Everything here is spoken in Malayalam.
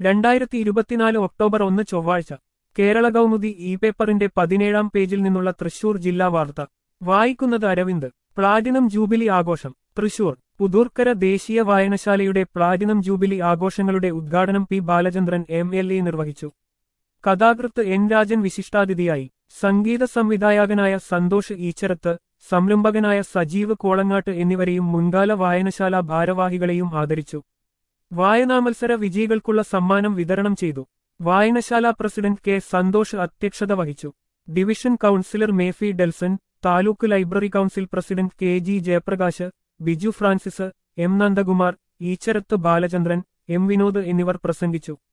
രണ്ടായിരത്തി ഇരുപത്തിനാല് ഒക്ടോബർ ഒന്ന് ചൊവ്വാഴ്ച കേരള കൗമുദി ഇ പേപ്പറിന്റെ പതിനേഴാം പേജിൽ നിന്നുള്ള തൃശൂർ ജില്ലാ വാർത്ത വായിക്കുന്നത് അരവിന്ദ് പ്ലാറ്റിനം ജൂബിലി ആഘോഷം തൃശൂർ പുതൂർക്കര ദേശീയ വായനശാലയുടെ പ്ലാറ്റിനം ജൂബിലി ആഘോഷങ്ങളുടെ ഉദ്ഘാടനം P Balachandran M L A നിർവഹിച്ചു കഥാകൃത്ത് എൻ രാജൻ വിശിഷ്ടാതിഥിയായി സംഗീത സംവിധായകനായ സന്തോഷ് ഈച്ചരത്ത് സംരംഭകനായ സജീവ് കോളങ്ങാട്ട് എന്നിവരെയും മുൻകാല വായനശാല ഭാരവാഹികളെയും ആദരിച്ചു വായനാമത്സര വിജയികൾക്കുള്ള സമ്മാനം വിതരണം ചെയ്തു വായനശാല പ്രസിഡന്റ് കെ സന്തോഷ് അധ്യക്ഷത വഹിച്ചു division councillor Mefi Delson taluk library council president K G Jayaprakash Biju Francis M Nandakumar Eecharath Balachandran M Vinod എന്നിവർ പ്രസംഗിച്ചു